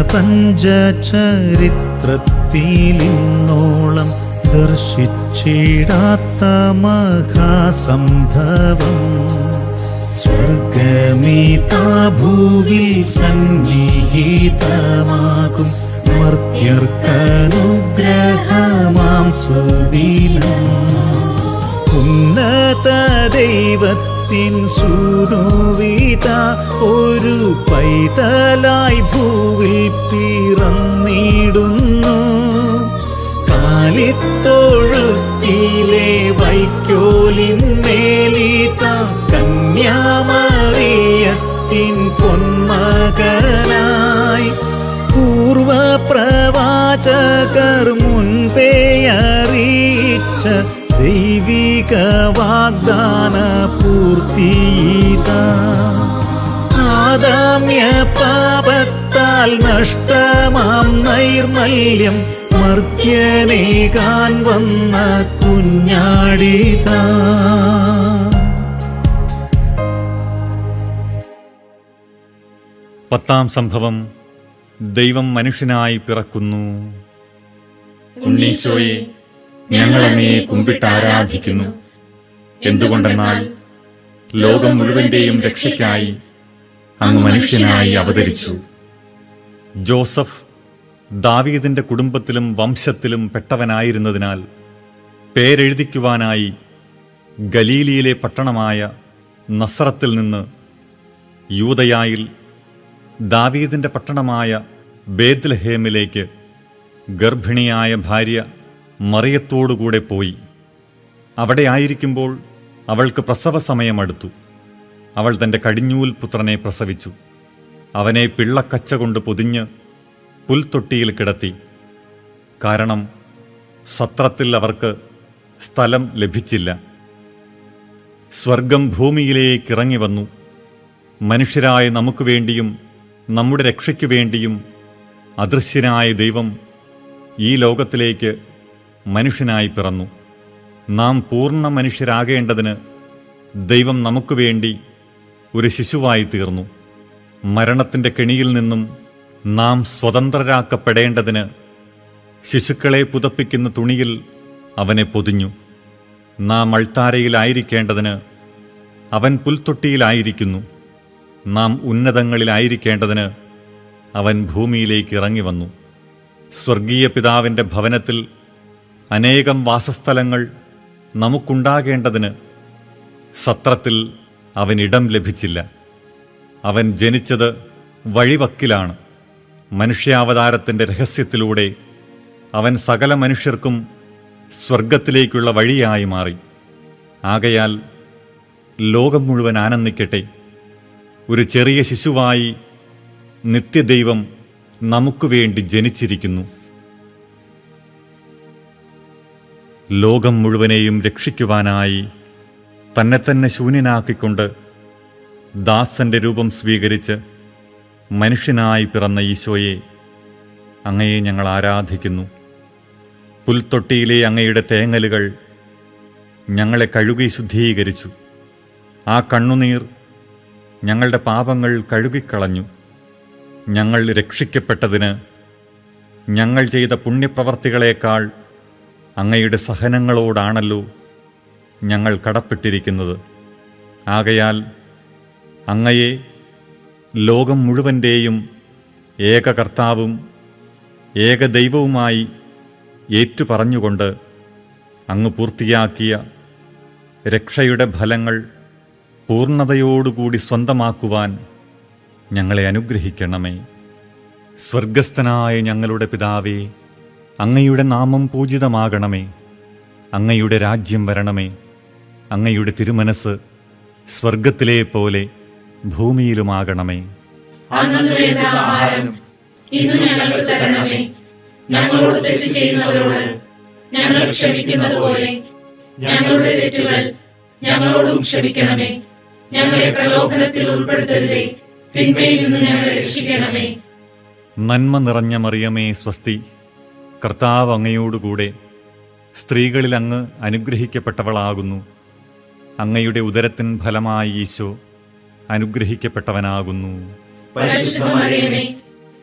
പ്രപഞ്ച ചരിത്രത്തിലിന്നോളം ദർശിച്ചിടാത്ത മഹാസംഭവം സ്വർഗമീതാ ഭൂവിൽ സന്നിഹിതമാകും മർത്യർക്കനുഗ്രഹമാം സുദിനം ഉന്നത ദൈവത്തിൻ സൂനുവിത ഒരു പൈതലായി ഭൂവിൽ പിറന്നിടുന്നു കാലിത്തൊഴുത്തിലെ വൈക്കോലിന്മേലിത കന്യാമറിയത്തിൻ പൊന്മകനായി പൂർവപ്രവാചകർ മുൻപേ അറിയിച്ച ദൈവിക വാഗ്ദാന പൂർത്തിയിത ആദാമ്യ പാപത്താൽ നഷ്ടമാം നൈർമല്യം മർത്യനേകാൻ വന്ന കുഞ്ഞാടിതാ പത്താം സംഭവം ദൈവം മനുഷ്യനായി പിറക്കുന്നു ഉണ്ണീശോയെ ഞങ്ങൾ അങ്ങയെ കുമ്പിട്ട് ആരാധിക്കുന്നു എന്തുകൊണ്ടെന്നാൽ ലോകം മുഴുവന്റെയും രക്ഷയ്ക്കായി അങ്ങ് മനുഷ്യനായി അവതരിച്ചു ജോസഫ് ദാവീദിന്റെ കുടുംബത്തിലും വംശത്തിലും പെട്ടവനായിരുന്നതിനാൽ പേരെഴുതിക്കുവാനായി ഗലീലിയിലെ പട്ടണമായ നസ്രത്തിൽ നിന്ന് യൂതയായിൽ ദാവീദിന്റെ പട്ടണമായ ബേദ്ലഹേമിലേക്ക് ഗർഭിണിയായ ഭാര്യ മറിയത്തോടുകൂടെ പോയി അവിടെ ആയിരിക്കുമ്പോൾ അവൾക്ക് പ്രസവ സമയമടുത്തു അവൾ തൻ്റെ കടിഞ്ഞൂൽ പുത്രനെ പ്രസവിച്ചു അവനെ പിള്ളക്കച്ച കൊണ്ട് പൊതിഞ്ഞ് പുൽത്തൊട്ടിയിൽ കിടത്തി കാരണം സത്രത്തിൽ അവർക്ക് സ്ഥലം ലഭിച്ചില്ല സ്വർഗം ഭൂമിയിലേക്ക് ഇറങ്ങി വന്നു മനുഷ്യരായ നമുക്ക് വേണ്ടിയും നമ്മുടെ രക്ഷയ്ക്കു വേണ്ടിയും അദൃശ്യനായ ദൈവം ഈ ലോകത്തിലേക്ക് മനുഷ്യനായി പിറന്നു നാം പൂർണ്ണ മനുഷ്യരാകേണ്ടതിന് ദൈവം നമുക്ക് വേണ്ടി ഒരു ശിശുവായി തീർന്നു മരണത്തിൻ്റെ കെണിയിൽ നിന്നും നാം സ്വതന്ത്രരാക്കപ്പെടേണ്ടതിന് ശിശുക്കളെ പുതപ്പിക്കുന്ന തുണിയിൽ അവനെ പൊതിഞ്ഞു നാം അൾത്താരയിലായിരിക്കേണ്ടതിന് അവൻ പുൽത്തൊട്ടിയിലായിരിക്കുന്നു നാം ഉന്നതങ്ങളിലായിരിക്കേണ്ടതിന് അവൻ ഭൂമിയിലേക്ക് ഇറങ്ങി വന്നു സ്വർഗീയ പിതാവിൻ്റെ ഭവനത്തിൽ അനേകം വാസസ്ഥലങ്ങൾ നമുക്കുണ്ടാകേണ്ടതിന് സത്രത്തിൽ അവനിടം ലഭിച്ചില്ല അവൻ ജനിച്ചത് വഴിവക്കിലാണ് മനുഷ്യാവതാരത്തിൻ്റെ രഹസ്യത്തിലൂടെ അവൻ സകല മനുഷ്യർക്കും സ്വർഗത്തിലേക്കുള്ള വഴിയായി മാറി ആകയാൽ ലോകം മുഴുവൻ ആനന്ദിക്കട്ടെ ഒരു ചെറിയ ശിശുവായി നിത്യദൈവം നമുക്ക് വേണ്ടി ജനിച്ചിരിക്കുന്നു ലോകം മുഴുവനെയും രക്ഷിക്കുവാനായി തന്നെ തന്നെ ശൂന്യനാക്കിക്കൊണ്ട് ദാസന്റെ രൂപം സ്വീകരിച്ച് മനുഷ്യനായി പിറന്ന ഈശോയെ അങ്ങയെ ഞങ്ങൾ ആരാധിക്കുന്നു പുൽത്തൊട്ടിയിലെ അങ്ങയുടെ തേങ്ങലുകൾ ഞങ്ങളെ കഴുകി ശുദ്ധീകരിച്ചു ആ കണ്ണുനീർ ഞങ്ങളുടെ പാപങ്ങൾ കഴുകിക്കളഞ്ഞു ഞങ്ങൾ രക്ഷിക്കപ്പെട്ടതിന് ഞങ്ങൾ ചെയ്ത പുണ്യപ്രവർത്തികളേക്കാൾ അങ്ങയുടെ സഹനങ്ങളോടാണല്ലോ ഞങ്ങൾ കടപ്പെട്ടിരിക്കുന്നത് ആകയാൽ അങ്ങയെ ലോകം മുഴുവൻ്റെയും ഏക കർത്താവും ഏക ദൈവവുമായി ഏറ്റുപറഞ്ഞുകൊണ്ട് അങ്ങ് പൂർത്തിയാക്കിയ രക്ഷയുടെ ഫലങ്ങൾ പൂർണ്ണതയോടുകൂടി സ്വന്തമാക്കുവാൻ ഞങ്ങളെ അനുഗ്രഹിക്കണമേ സ്വർഗസ്ഥനായ ഞങ്ങളുടെ പിതാവേ അങ്ങയുടെ നാമം പൂജിതമാകണമേ അങ്ങയുടെ രാജ്യം വരണമേ അങ്ങയുടെ തിരുമനസ് സ്വർഗത്തിലെ പോലെ ഭൂമിയിലുമാകണമേ അന്നു വേണ്ട ആഹാരം ഇന്ന് ഞങ്ങൾക്ക് തരണമേ ഞങ്ങളോട് തെറ്റ് ചെയ്യുന്നവരോട് ഞങ്ങൾ ക്ഷമിക്കുന്നത് പോലെ ഞങ്ങളുടെ തെറ്റുകൾ ഞങ്ങളോടും ക്ഷമിക്കണമേ ഞങ്ങളെ പ്രലോഭനത്തിൽ ഉൾപ്പെടുത്തരുതേ തിന്മയിൽ നിന്ന് ഞങ്ങളെ രക്ഷിക്കണമേ നന്മ നിറഞ്ഞ മറിയമേ സ്വസ്തി കർത്താവ് അങ്ങയോടുകൂടെ സ്ത്രീകളിൽ അങ്ങ് അനുഗ്രഹിക്കപ്പെട്ടവളാകുന്നു അങ്ങയുടെ ഉദരത്തിൻ ഫലമായി ഈശോ അനുഗ്രഹിക്കപ്പെട്ടവനാകുന്നു പരിശുദ്ധ മറിയമേ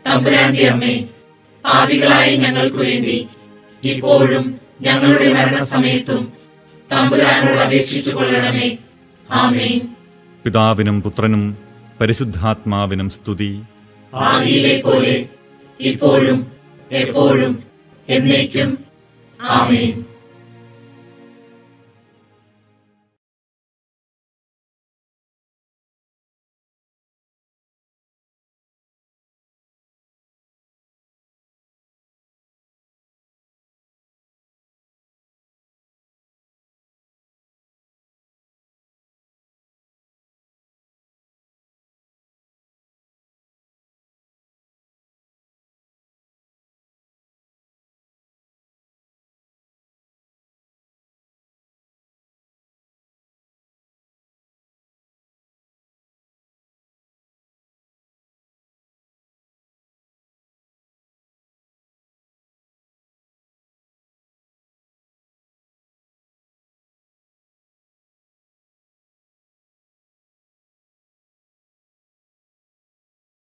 തമ്പുരാന്റെ അമ്മേ പാപികളായ ഞങ്ങൾക്ക് വേണ്ടി ഇപ്പോഴും ഞങ്ങളുടെ മരണസമയത്തും തമ്പുരാനോട് അപേക്ഷിച്ചു കൊള്ളണമേ ആമേൻ പിതാവിനും പുത്രനും പരിശുദ്ധാത്മാവിനും സ്തുതി ആദിയിലെ പോലെ ഇപ്പോഴും എപ്പോഴും എന്നേക്കും ആമേൻ